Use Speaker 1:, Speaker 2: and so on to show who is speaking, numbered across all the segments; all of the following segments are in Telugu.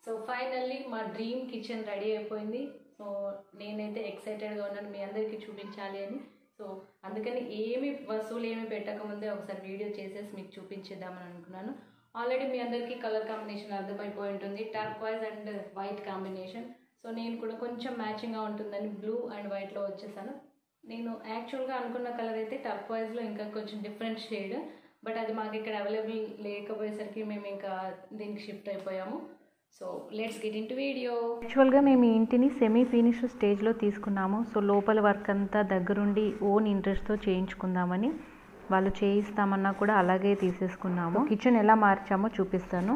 Speaker 1: సో ఫైనల్లీ మా డ్రీమ్ కిచెన్ రెడీ అయిపోయింది సో నేనైతే ఎక్సైటెడ్గా ఉన్నాను మీ అందరికీ చూపించాలి అని సో అందుకని ఏమి వస్తువులు ఏమి పెట్టకముందే ఒకసారి వీడియో చేసేసి మీకు చూపించేద్దామని అనుకున్నాను ఆల్రెడీ మీ అందరికీ కలర్ కాంబినేషన్ అర్థమైపోయి ఉంటుంది turquoise and white combination so నేను కూడా కొంచెం మ్యాచింగ్గా ఉంటుందని బ్లూ అండ్ వైట్లో వచ్చేసాను నేను యాక్చువల్గా అనుకున్న కలర్ అయితే టర్క్వైజ్లో ఇంకా కొంచెం డిఫరెంట్ షేడ్ బట్ అది మాకు ఇక్కడ అవైలబుల్ లేకపోయేసరికి మేము ఇంకా దీనికి షిఫ్ట్ అయిపోయాము so let's get into video
Speaker 2: యాక్చువల్గా మేము ఈ ఇంటిని సెమీ ఫినిష్ స్టేజ్లో తీసుకున్నాము సో లోపల వర్క్ అంతా దగ్గరుండి ఓన్ ఇంట్రెస్ట్తో చేయించుకుందామని వాళ్ళు చేయిస్తామన్నా కూడా అలాగే తీసేసుకున్నాము కిచెన్ ఎలా మార్చామో చూపిస్తాను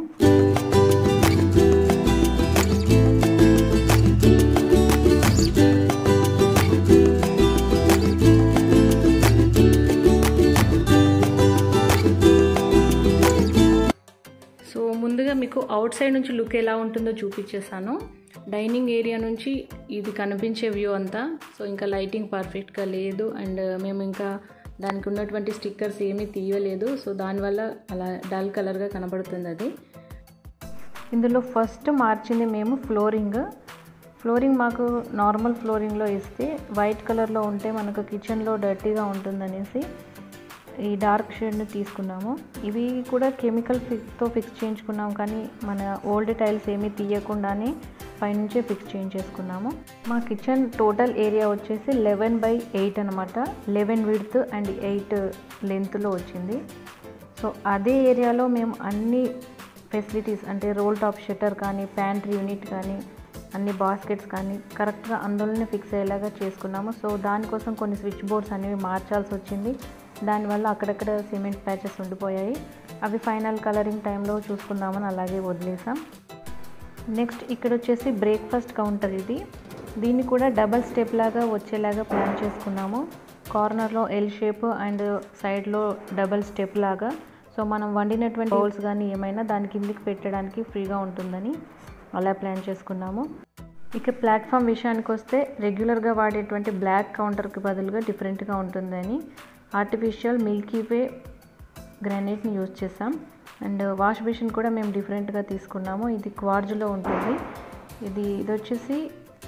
Speaker 1: సో ముందుగా మీకు అవుట్ సైడ్ నుంచి లుక్ ఎలా ఉంటుందో చూపించేసాను డైనింగ్ ఏరియా నుంచి ఇది కనిపించే వ్యూ అంతా సో ఇంకా లైటింగ్ పర్ఫెక్ట్గా లేదు అండ్ మేము ఇంకా దానికి ఉన్నటువంటి స్టిక్కర్స్ ఏమీ తీయలేదు సో దానివల్ల అలా డల్ కలర్గా కనబడుతుంది అది
Speaker 2: ఇందులో ఫస్ట్ మార్చింది మేము ఫ్లోరింగ్ ఫ్లోరింగ్ మాకు నార్మల్ ఫ్లోరింగ్లో ఇస్తే వైట్ కలర్లో ఉంటే మనకు కిచెన్లో డర్టీగా ఉంటుందనేసి ఈ డార్క్ షేడ్ని తీసుకున్నాము ఇవి కూడా కెమికల్ ఫిక్స్తో ఫిక్స్ చేయించుకున్నాం కానీ మన ఓల్డ్ టైల్స్ ఏమీ తీయకుండానే పైనుంచే ఫిక్స్ చేయించేసుకున్నాము మా కిచెన్ టోటల్ ఏరియా వచ్చేసి లెవెన్ బై ఎయిట్ అనమాట లెవెన్ విడ్త్ అండ్ ఎయిట్ లెంత్లో వచ్చింది సో అదే ఏరియాలో మేము అన్ని ఫెసిలిటీస్ అంటే రోల్ టాప్ షట్టర్ కానీ ప్యాంట్రీ యూనిట్ కానీ అన్ని బాస్కెట్స్ కానీ కరెక్ట్గా అందులోనే ఫిక్స్ అయ్యేలాగా చేసుకున్నాము సో దానికోసం కొన్ని స్విచ్ బోర్డ్స్ అనేవి మార్చాల్సి వచ్చింది దానివల్ల అక్కడక్కడ సిమెంట్ ప్యాచెస్ ఉండిపోయాయి అవి ఫైనల్ కలరింగ్ టైంలో చూసుకుందామని అలాగే వదిలేసాం నెక్స్ట్ ఇక్కడ వచ్చేసి బ్రేక్ఫాస్ట్ కౌంటర్ ఇది దీన్ని కూడా డబల్ స్టెప్ లాగా వచ్చేలాగా ప్లాన్ చేసుకున్నాము కార్నర్లో ఎల్ షేప్ అండ్ సైడ్లో డబల్ స్టెప్ లాగా సో మనం వండినటువంటి బౌల్స్ కానీ ఏమైనా దాని కిందికి పెట్టడానికి ఫ్రీగా ఉంటుందని అలా ప్లాన్ చేసుకున్నాము ఇక ప్లాట్ఫామ్ విషయానికి వస్తే రెగ్యులర్గా వాడేటువంటి బ్లాక్ కౌంటర్కి బదులుగా డిఫరెంట్గా ఉంటుందని ఆర్టిఫిషియల్ మిల్కీ వే గ్రానైట్ని యూజ్ చేసాం అండ్ వాష్ బేసిన్ కూడా మేము డిఫరెంట్గా తీసుకున్నాము ఇది క్వార్జ్లో ఉంటుంది ఇది ఇది వచ్చేసి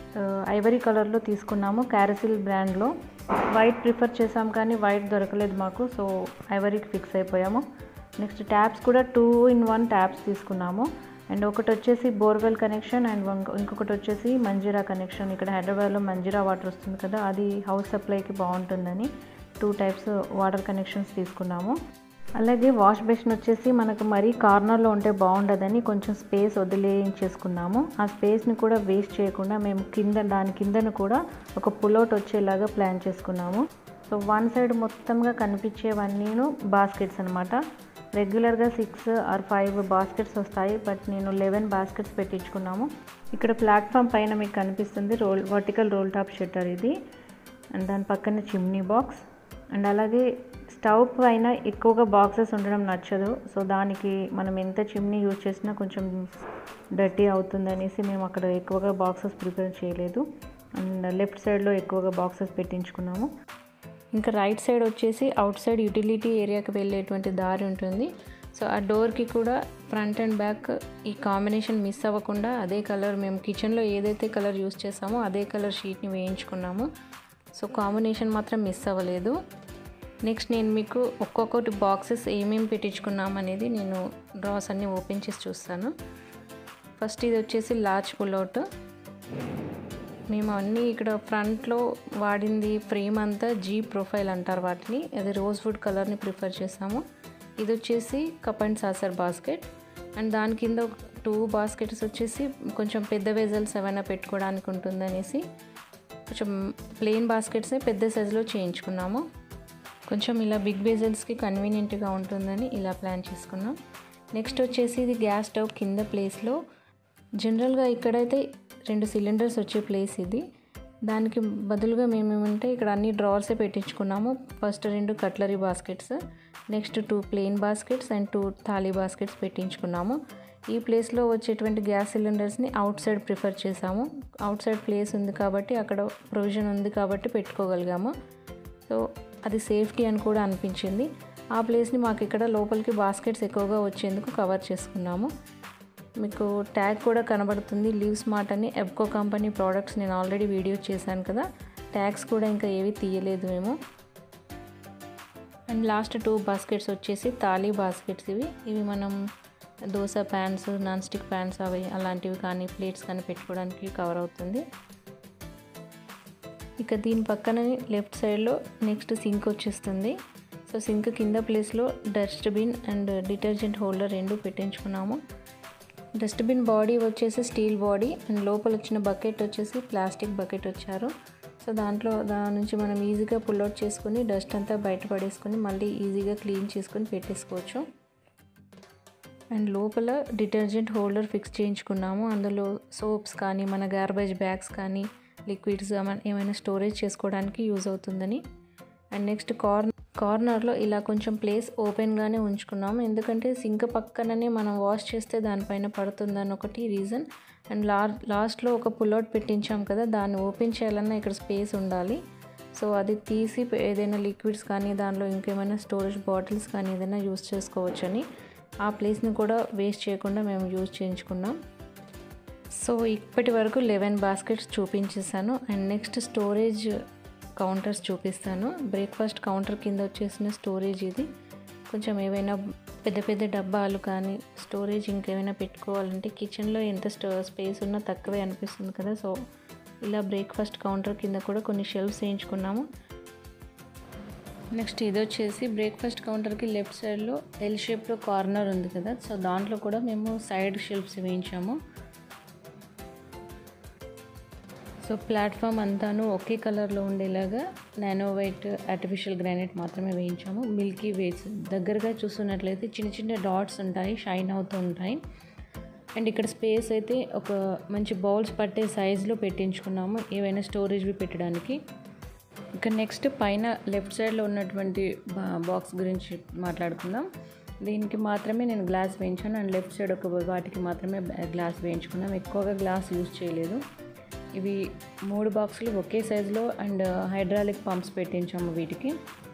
Speaker 2: ఐవరీ కలర్లో తీసుకున్నాము క్యారసిల్ బ్రాండ్లో వైట్ ప్రిఫర్ చేసాం కానీ వైట్ దొరకలేదు మాకు సో ఐవరీకి ఫిక్స్ అయిపోయాము నెక్స్ట్ ట్యాప్స్ కూడా టూ ఇన్ వన్ ట్యాప్స్ తీసుకున్నాము అండ్ ఒకటి వచ్చేసి బోర్వెల్ కనెక్షన్ అండ్ ఇంకొకటి వచ్చేసి మంజీరా కనెక్షన్ ఇక్కడ హైదరాబాద్లో మంజీరా వాటర్ వస్తుంది కదా అది హౌస్ సప్లైకి బాగుంటుందని టూ టైప్స్ వాటర్ కనెక్షన్స్ తీసుకున్నాము అలాగే వాష్ బేసిన్ వచ్చేసి మనకు మరీ కార్నర్లో ఉంటే బాగుండదని కొంచెం స్పేస్ వదిలేయించేసుకున్నాము ఆ స్పేస్ని కూడా వేస్ట్ చేయకుండా మేము కింద దాని కిందను కూడా ఒక పుల్అవుట్ వచ్చేలాగా ప్లాన్ చేసుకున్నాము సో వన్ సైడ్ మొత్తంగా కనిపించేవన్నీను బాస్కెట్స్ అనమాట రెగ్యులర్గా సిక్స్ ఆర్ ఫైవ్ బాస్కెట్స్ వస్తాయి బట్ నేను లెవెన్ బాస్కెట్స్ పెట్టించుకున్నాము ఇక్కడ ప్లాట్ఫామ్ పైన మీకు కనిపిస్తుంది roll vertical roll top shutter ఇది అండ్ దాని పక్కన చిమ్నీ బాక్స్ అండ్ అలాగే స్టవ్ పైన ఎక్కువగా బాక్సెస్ ఉండడం నచ్చదు సో దానికి మనం ఎంత చిమ్నీ యూజ్ చేసినా కొంచెం డర్టీ అవుతుంది అనేసి మేము అక్కడ ఎక్కువగా బాక్సెస్ ప్రిపేర్ చేయలేదు అండ్ లెఫ్ట్ సైడ్లో ఎక్కువగా బాక్సెస్ పెట్టించుకున్నాము
Speaker 1: ఇంకా రైట్ సైడ్ వచ్చేసి అవుట్ సైడ్ యూటిలిటీ ఏరియాకి వెళ్ళేటువంటి దారి ఉంటుంది సో ఆ డోర్కి కూడా ఫ్రంట్ అండ్ బ్యాక్ ఈ కాంబినేషన్ మిస్ అవ్వకుండా అదే కలర్ మేము కిచెన్లో ఏదైతే కలర్ యూస్ చేసామో అదే కలర్ షీట్ని వేయించుకున్నాము సో కాంబినేషన్ మాత్రం మిస్ అవ్వలేదు నెక్స్ట్ నేను మీకు ఒక్కొక్కటి బాక్సెస్ ఏమేమి పెట్టించుకున్నాం అనేది నేను డ్రాస్ అన్నీ ఓపెన్ చేసి చూస్తాను ఫస్ట్ ఇది వచ్చేసి లార్జ్ పుల్అవుట్ మేము అన్నీ ఇక్కడ ఫ్రంట్లో వాడింది ఫ్రేమ్ అంతా జీ ప్రొఫైల్ అంటారు వాటిని అది రోజ్ వుడ్ కలర్ని ప్రిఫర్ చేసాము ఇది వచ్చేసి cup and saucer basket and దాని కింద టూ బాస్కెట్స్ వచ్చేసి కొంచెం పెద్ద వెజల్స్ ఏమైనా పెట్టుకోవడానికి ఉంటుందనేసి కొంచెం ప్లెయిన్ బాస్కెట్స్ని పెద్ద సైజులో చేయించుకున్నాము కొంచెం ఇలా బిగ్ వెజల్స్కి కన్వీనియంట్గా ఉంటుందని ఇలా ప్లాన్ చేసుకున్నాం నెక్స్ట్ వచ్చేసి ఇది గ్యాస్ స్టవ్ కింద ప్లేస్లో జనరల్గా ఇక్కడైతే రెండు సిలిండర్స్ వచ్చే ప్లేస్ ఇది దానికి బదులుగా మేము ఏమంటే ఇక్కడ అన్ని డ్రావర్సే పెట్టించుకున్నాము ఫస్ట్ రెండు cutlery baskets next two plain baskets and two thali baskets పెట్టించుకున్నాము ఈ ప్లేస్లో వచ్చేటువంటి గ్యాస్ సిలిండర్స్ని అవుట్ సైడ్ ప్రిఫర్ చేసాము అవుట్ సైడ్ ప్లేస్ ఉంది కాబట్టి అక్కడ ప్రొవిజన్ ఉంది కాబట్టి పెట్టుకోగలిగాము సో అది సేఫ్టీ అని కూడా అనిపించింది ఆ ప్లేస్ని మాకు ఇక్కడ లోపలికి బాస్కెట్స్ ఎక్కువగా వచ్చేందుకు కవర్ చేసుకున్నాము మీకు ట్యాగ్ కూడా కనబడుతుంది లీవ్ స్మార్ట్ అని ఎబ్కో కంపెనీ ప్రోడక్ట్స్ నేను ఆల్రెడీ వీడియో చేశాను కదా ట్యాగ్స్ కూడా ఇంకా ఏవి తీయలేదు మేము అండ్ లాస్ట్ టూ బాస్కెట్స్ వచ్చేసి తాళీ బాస్కెట్స్ ఇవి ఇవి మనం dosa pans non stick pans అవి అలాంటివి కానీ ప్లేట్స్ కానీ పెట్టుకోవడానికి కవర్ అవుతుంది ఇక దీని పక్కన లెఫ్ట్ సైడ్లో నెక్స్ట్ సింక్ వచ్చేస్తుంది సో సింక్ కింద ప్లేస్లో డస్ట్బిన్ అండ్ డిటర్జెంట్ హోల్డర్ రెండు పెట్టించుకున్నాము డస్ట్బిన్ బాడీ వచ్చేసి స్టీల్ బాడీ అండ్ లోపల వచ్చిన బకెట్ వచ్చేసి ప్లాస్టిక్ బకెట్ వచ్చారు సో దాంట్లో దాని నుంచి మనం ఈజీగా పుల్అవుట్ చేసుకొని డస్ట్ అంతా బయట పడేసుకొని మళ్ళీ ఈజీగా క్లీన్ చేసుకొని పెట్టేసుకోవచ్చు అండ్ లోపల డిటర్జెంట్ హోల్డర్ ఫిక్స్ చేయించుకున్నాము అందులో సోప్స్ కానీ మన గార్బేజ్ బ్యాగ్స్ కానీ లిక్విడ్స్ ఏమైనా స్టోరేజ్ చేసుకోవడానికి యూజ్ అవుతుందని అండ్ నెక్స్ట్ కార్న్ కార్నర్లో ఇలా కొంచెం ప్లేస్ ఓపెన్గానే ఉంచుకున్నాము ఎందుకంటే సింక్ పక్కననే మనం వాష్ చేస్తే దానిపైన పడుతుందని ఒకటి రీజన్ అండ్ లా లాస్ట్లో ఒక పుల్అవుట్ పెట్టించాం కదా దాన్ని ఓపెన్ చేయాలన్నా ఇక్కడ స్పేస్ ఉండాలి సో అది తీసి ఏదైనా లిక్విడ్స్ కానీ దానిలో ఇంకేమైనా స్టోరేజ్ బాటిల్స్ కానీ ఏదైనా యూస్ చేసుకోవచ్చని ఆ ప్లేస్ని కూడా వేస్ట్ చేయకుండా మేము యూజ్ చేయించుకున్నాం సో ఇప్పటి వరకు లెవెన్ బాస్కెట్స్ చూపించేసాను అండ్ నెక్స్ట్ స్టోరేజ్ కౌంటర్స్ చూపిస్తాను బ్రేక్ఫాస్ట్ కౌంటర్ కింద వచ్చేసిన స్టోరేజ్ ఇది కొంచెం ఏవైనా పెద్ద పెద్ద డబ్బాలు కానీ స్టోరేజ్ ఇంకేమైనా పెట్టుకోవాలంటే కిచెన్లో ఎంత స్టో స్పేస్ ఉన్నా తక్కువే అనిపిస్తుంది కదా సో ఇలా బ్రేక్ఫాస్ట్ కౌంటర్ కింద కూడా కొన్ని షెల్ఫ్స్ వేయించుకున్నాము నెక్స్ట్ ఇది వచ్చేసి బ్రేక్ఫాస్ట్ కౌంటర్కి లెఫ్ట్ సైడ్లో ఎల్ షేప్లో కార్నర్ ఉంది కదా సో దాంట్లో కూడా మేము సైడ్ షెల్ఫ్స్ వేయించాము సో ప్లాట్ఫామ్ అంతాను ఒకే కలర్లో ఉండేలాగా నానో వైట్ ఆర్టిఫిషియల్ గ్రానైట్ మాత్రమే వేయించాము మిల్కీ వేస్ దగ్గరగా చూస్తున్నట్లయితే చిన్న చిన్న డాట్స్ ఉంటాయి షైన్ అవుతూ ఉంటాయి అండ్ ఇక్కడ స్పేస్ అయితే ఒక మంచి బౌల్స్ పట్టే సైజులో పెట్టించుకున్నాము ఏవైనా స్టోరేజ్వి పెట్టడానికి ఇక నెక్స్ట్ పైన లెఫ్ట్ సైడ్లో ఉన్నటువంటి బాక్స్ గురించి మాట్లాడుకుందాం దీనికి మాత్రమే నేను గ్లాస్ వేయించాను అండ్ లెఫ్ట్ సైడ్ ఒక వాటికి మాత్రమే గ్లాస్ వేయించుకున్నాం ఎక్కువగా గ్లాస్ యూజ్ చేయలేదు ఇవి మూడు బాక్సులు ఒకే సైజులో అండ్ హైడ్రాలిక్ పంప్స్ పెట్టించాము వీటికి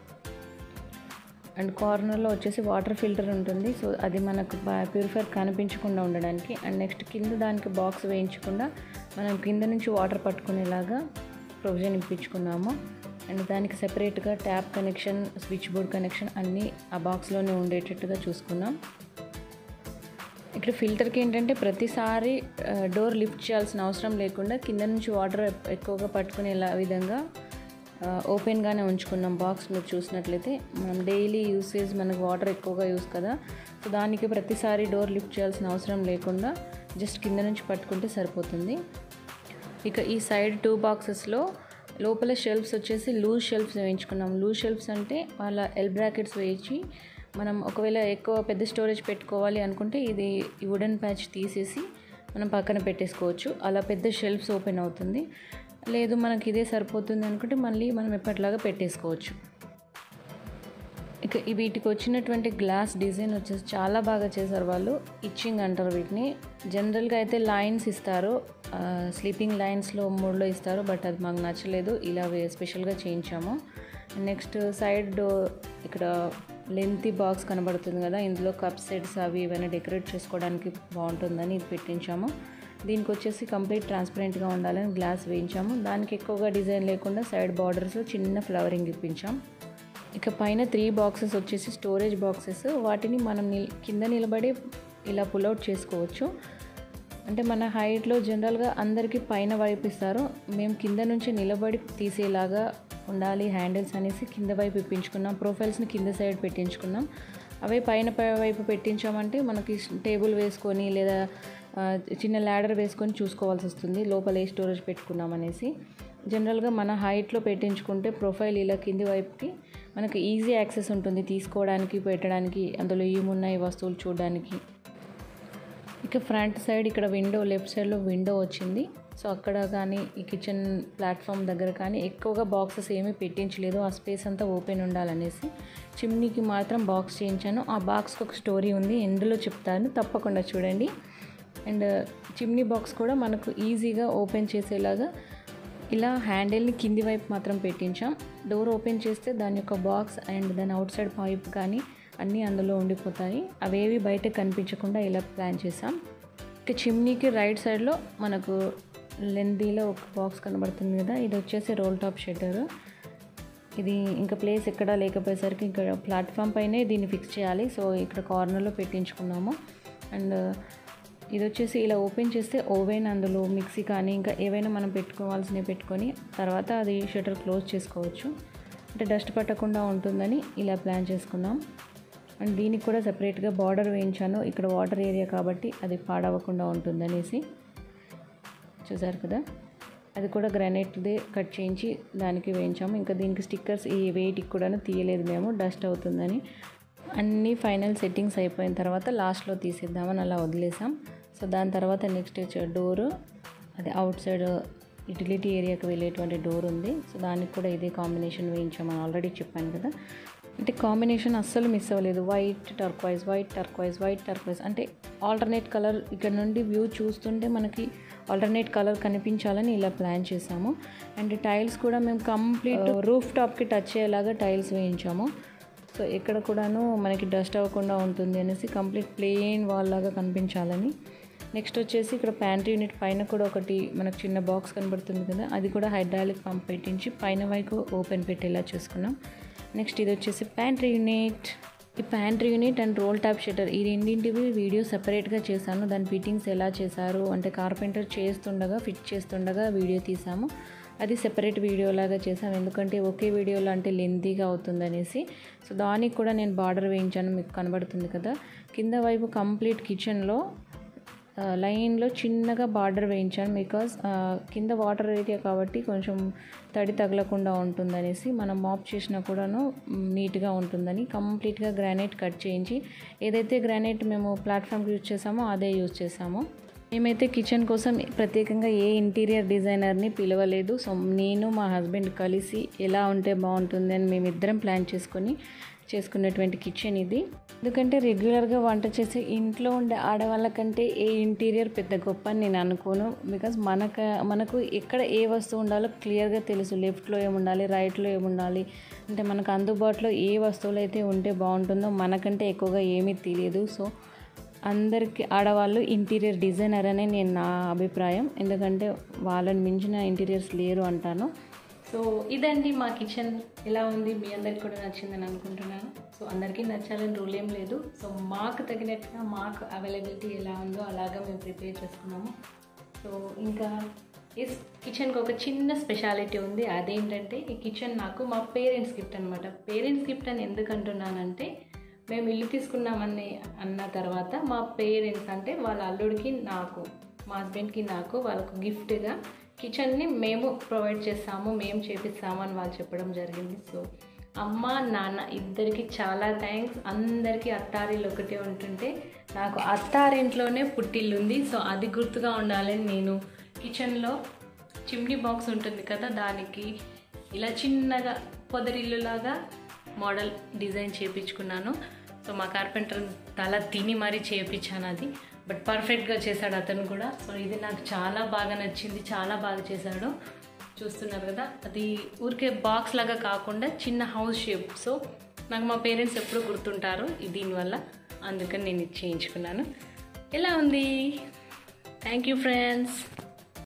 Speaker 1: అండ్ కార్నర్లో వచ్చేసి వాటర్ ఫిల్టర్ ఉంటుంది సో అది మనకు ప్యూరిఫైర్ కనిపించకుండా ఉండడానికి అండ్ నెక్స్ట్ కింద దానికి బాక్స్ వేయించకుండా మనం కింద నుంచి వాటర్ పట్టుకునేలాగా ప్రొవిజన్ ఇప్పించుకున్నాము అండ్ దానికి సెపరేట్గా tap connection switch board connection అన్నీ ఆ బాక్స్లోనే ఉండేటట్టుగా చూసుకున్నాం ఇక్కడ ఫిల్టర్కి ఏంటంటే ప్రతిసారి డోర్ లిఫ్ట్ చేయాల్సిన అవసరం లేకుండా కింద నుంచి వాటర్ ఎక్కువగా పట్టుకునేలా విధంగా ఓపెన్గానే ఉంచుకున్నాం బాక్స్ మీరు చూసినట్లయితే మనం డైలీ యూసేజ్ మనకు వాటర్ ఎక్కువగా యూస్ కదా సో దానికి ప్రతిసారి డోర్ లిఫ్ట్ చేయాల్సిన అవసరం లేకుండా జస్ట్ కింద నుంచి పట్టుకుంటే సరిపోతుంది ఇక ఈ సైడ్ టూ బాక్సెస్లో లోపల షెల్ఫ్స్ వచ్చేసి లూజ్ షెల్ఫ్స్ వేయించుకున్నాం లూజ్ షెల్ఫ్స్ అంటే వాళ్ళ ఎల్ బ్రాకెట్స్ వేయించి మనం ఒకవేళ ఎక్కువ పెద్ద స్టోరేజ్ పెట్టుకోవాలి అనుకుంటే ఇది ఈ వుడెన్ ప్యాచ్ తీసేసి మనం పక్కన పెట్టేసుకోవచ్చు అలా పెద్ద షెల్ఫ్స్ ఓపెన్ అవుతుంది లేదు మనకి ఇదే సరిపోతుంది అనుకుంటే మళ్ళీ మనం ఎప్పటిలాగా పెట్టేసుకోవచ్చు ఇక వీటికి వచ్చినటువంటి గ్లాస్ డిజైన్ వచ్చేసి చాలా బాగా చేశారు వాళ్ళు ఇచ్చింగ్ అంటారు వీటిని జనరల్గా అయితే లైన్స్ ఇస్తారు స్లీపింగ్ లైన్స్లో మూడులో ఇస్తారు బట్ అది మాకు నచ్చలేదు ఇలా స్పెషల్గా చేయించాము నెక్స్ట్ సైడ్ ఇక్కడ లెంతీ బాక్స్ కనబడుతుంది కదా ఇందులో కప్ సెట్స్ అవి ఇవన్నీ డెకరేట్ చేసుకోవడానికి బాగుంటుందని ఇది పెట్టించాము దీనికి వచ్చేసి కంప్లీట్ ట్రాన్స్పరెంట్గా ఉండాలని గ్లాస్ వేయించాము దానికి ఎక్కువగా డిజైన్ లేకుండా సైడ్ బార్డర్స్లో చిన్న ఫ్లవరింగ్ ఇప్పించాం ఇక పైన త్రీ బాక్సెస్ వచ్చేసి స్టోరేజ్ బాక్సెస్ వాటిని మనం నిల్ కింద నిలబడి ఇలా పుల్అవుట్ చేసుకోవచ్చు అంటే మన హైట్లో జనరల్గా అందరికీ పైన వైపు ఇస్తారు మేము కింద నుంచి నిలబడి తీసేలాగా ఉండాలి హ్యాండిల్స్ అనేసి కింద వైపు ఇప్పించుకున్నాం ప్రొఫైల్స్ని కింద సైడ్ పెట్టించుకున్నాం అవే పైన పై వైపు పెట్టించామంటే మనకి టేబుల్ వేసుకొని లేదా చిన్న ల్యాడర్ వేసుకొని చూసుకోవాల్సి వస్తుంది లోపల ఏ స్టోరేజ్ పెట్టుకున్నాం అనేసి జనరల్గా మన హైట్లో పెట్టించుకుంటే ప్రొఫైల్ ఇలా కింది వైపుకి మనకు ఈజీ యాక్సెస్ ఉంటుంది తీసుకోవడానికి పెట్టడానికి అందులో ఏమున్నాయి వస్తువులు చూడడానికి ఇక ఫ్రంట్ సైడ్ ఇక్కడ విండో లెఫ్ట్ సైడ్లో విండో వచ్చింది సో అక్కడ కానీ ఈ కిచెన్ ప్లాట్ఫామ్ దగ్గర కానీ ఎక్కువగా బాక్సెస్ ఏమీ పెట్టించలేదు ఆ స్పేస్ అంతా ఓపెన్ ఉండాలనేసి చిమ్నీకి మాత్రం బాక్స్ చేయించాను ఆ బాక్స్కి ఒక స్టోరీ ఉంది ఎందులో చెప్తాను తప్పకుండా చూడండి అండ్ చిమ్నీ బాక్స్ కూడా మనకు ఈజీగా ఓపెన్ చేసేలాగా ఇలా హ్యాండిల్ని కింది వైపు మాత్రం పెట్టించాం డోర్ ఓపెన్ చేస్తే దాని యొక్క బాక్స్ అండ్ దాని అవుట్ సైడ్ పైప్ కానీ అన్నీ అందులో ఉండిపోతాయి అవేవి బయట కనిపించకుండా ఇలా ప్లాన్ చేసాం ఇక చిమ్నీకి రైట్ సైడ్లో మనకు లెందీలో ఒక బాక్స్ కనబడుతుంది కదా ఇది వచ్చేసి రోల్ టాప్ షెటర్ ఇది ఇంకా ప్లేస్ ఎక్కడా లేకపోయేసరికి ఇంకా ప్లాట్ఫామ్ పైనే దీన్ని ఫిక్స్ చేయాలి సో ఇక్కడ కార్నర్లో పెట్టించుకున్నాము అండ్ ఇది వచ్చేసి ఇలా ఓపెన్ చేస్తే ఓవెన్ అందులో మిక్సీ కానీ ఇంకా ఏవైనా మనం పెట్టుకోవాల్సినవి పెట్టుకొని తర్వాత అది షటర్ క్లోజ్ చేసుకోవచ్చు అంటే డస్ట్ పట్టకుండా ఉంటుందని ఇలా ప్లాన్ చేసుకున్నాం అండ్ దీనికి కూడా సపరేట్గా బార్డర్ వేయించాను ఇక్కడ వాటర్ ఏరియా కాబట్టి అది పాడవకుండా ఉంటుందనేసి చూసారు కదా అది కూడా గ్రానైట్దే కట్ చేయించి దానికి వేయించాము ఇంకా దీనికి స్టిక్కర్స్ ఈ వెయిట్కి కూడా తీయలేదు మేము డస్ట్ అవుతుందని అన్నీ ఫైనల్ సెట్టింగ్స్ అయిపోయిన తర్వాత లాస్ట్లో తీసేద్దామని అలా వదిలేసాం సో దాని తర్వాత నెక్స్ట్ డోరు అది అవుట్ సైడ్ యూటిలిటీ ఏరియాకి వెళ్ళేటువంటి డోర్ ఉంది సో దానికి కూడా ఇదే కాంబినేషన్ వేయించామని ఆల్రెడీ చెప్పాను కదా అంటే కాంబినేషన్ అస్సలు మిస్ అవ్వలేదు white turquoise white turquoise white turquoise అంటే ఆల్టర్నేట్ కలర్ ఇక్కడ నుండి వ్యూ చూస్తుంటే మనకి ఆల్టర్నేట్ కలర్ కనిపించాలని ఇలా ప్లాన్ చేసాము అండ్ టైల్స్ కూడా మేము కంప్లీట్ రూఫ్ టాప్కి టచ్ అయ్యేలాగా టైల్స్ వేయించాము సో ఎక్కడ కూడాను మనకి డస్ట్ అవ్వకుండా ఉంటుంది అనేసి కంప్లీట్ ప్లెయిన్ వాల్ లాగా కనిపించాలని నెక్స్ట్ వచ్చేసి ఇక్కడ ప్యాంట్రీ యూనిట్ పైన కూడా ఒకటి మనకు చిన్న బాక్స్ కనబడుతుంది కదా అది కూడా హైడ్రాలిక్ పంప్ పెట్టించి పైన వైపు ఓపెన్ పెట్టేలా చేసుకున్నాం నెక్స్ట్ ఇది వచ్చేసి ప్యాంట్రీ యూనిట్ ఈ pantry unit and roll top shutter ఈ రెండింటివి వీడియో సపరేట్గా చేశాను దాని ఫిట్టింగ్స్ ఎలా చేశారు అంటే కార్పెంటర్ చేస్తుండగా ఫిట్ చేస్తుండగా వీడియో తీసాము అది సెపరేట్ వీడియో లాగా చేసాం ఎందుకంటే ఒకే వీడియోలో అంటే లెంతీగా అవుతుందనేసి సో దానికి కూడా నేను బార్డర్ వేయించాను మీకు కనబడుతుంది కదా కింద వైపు కంప్లీట్ కిచెన్లో లైన్లో చిన్నగా బార్డర్ వేయించాను బికాజ్ కింద వాటర్ ఏరియా కాబట్టి కొంచెం తడి తగలకుండా ఉంటుందనేసి మనం మాప్ చేసినా కూడాను నీట్గా ఉంటుందని కంప్లీట్గా గ్రానైట్ కట్ చేయించి ఏదైతే గ్రానైట్ మేము ప్లాట్ఫామ్కి యూజ్ చేసామో అదే యూజ్ చేసాము మేమైతే కిచెన్ కోసం ప్రత్యేకంగా ఏ ఇంటీరియర్ డిజైనర్ని పిలవలేదు సో నేను మా హస్బెండ్ కలిసి ఎలా ఉంటే బాగుంటుంది అని మేమిద్దరం ప్లాన్ చేసుకొని చేసుకున్నటువంటి కిచెన్ ఇది ఎందుకంటే రెగ్యులర్గా వంట చేసే ఇంట్లో ఉండే ఆడవాళ్ళ కంటే ఏ ఇంటీరియర్ పెద్ద గొప్ప అని నేను అనుకోను బికాజ్ మనకు మనకు ఎక్కడ ఏ వస్తువు ఉండాలో క్లియర్గా తెలుసు లెఫ్ట్లో ఏముండాలి రైట్లో ఏముండాలి అంటే మనకు అందుబాటులో ఏ వస్తువులు అయితే ఉంటే బాగుంటుందో మనకంటే ఎక్కువగా ఏమీ తెలియదు సో అందరికి ఆడవాళ్ళు ఇంటీరియర్ డిజైనర్ అనే నేను నా అభిప్రాయం ఎందుకంటే వాళ్ళని మించిన ఇంటీరియర్స్ లేరు అంటాను సో ఇదండి మా కిచెన్ ఎలా ఉంది మీ అందరికి కూడా నచ్చిందని అనుకుంటున్నాను సో అందరికీ నచ్చాలని రూల్ ఏం లేదు సో మాకు తగినట్టుగా మాకు అవైలబిలిటీ ఎలా ఉందో అలాగా మేము ప్రిపేర్ చేసుకున్నాము సో ఇంకా ఈ కిచెన్కి ఒక చిన్న స్పెషాలిటీ ఉంది అదేంటంటే ఈ కిచెన్ నాకు మా పేరెంట్స్ గిఫ్ట్ అనమాట పేరెంట్స్ గిఫ్ట్ అని ఎందుకు అంటున్నానంటే మేము ఇల్లు తీసుకున్నామని అన్న తర్వాత మా పేరెంట్స్ అంటే వాళ్ళ అల్లుడికి నాకు మా హస్బెండ్కి నాకు వాళ్ళకు గిఫ్ట్గా కిచెన్ని మేము ప్రొవైడ్ చేస్తాము మేము చేపిస్తాము అని వాళ్ళు చెప్పడం జరిగింది సో అమ్మ నాన్న ఇద్దరికి చాలా థ్యాంక్స్ అందరికీ అత్తారిల్లు ఒకటే ఉంటుంటే నాకు అత్తారింట్లోనే పుట్టిల్లు ఉంది సో అది గుర్తుగా ఉండాలని నేను కిచెన్లో చిమ్నీ బాక్స్ ఉంటుంది కదా దానికి ఇలా చిన్నగా పొదరిల్లులాగా మోడల్ డిజైన్ చేయించుకున్నాను సో మా కార్పెంటర్ తల తిని మరీ చేయించాను అది బట్ పర్ఫెక్ట్గా చేశాడు అతను కూడా సో ఇది నాకు చాలా బాగా నచ్చింది చాలా బాగా చేశాడు చూస్తున్నారు కదా అది ఊరికే బాక్స్ లాగా కాకుండా చిన్న హౌస్ షేప్ సో నాకు మా పేరెంట్స్ ఎప్పుడు గుర్తుంటారు ఈ దీనివల్ల అందుకని నేను ఇది చేయించుకున్నాను ఎలా ఉంది థ్యాంక్ యూ ఫ్రెండ్స్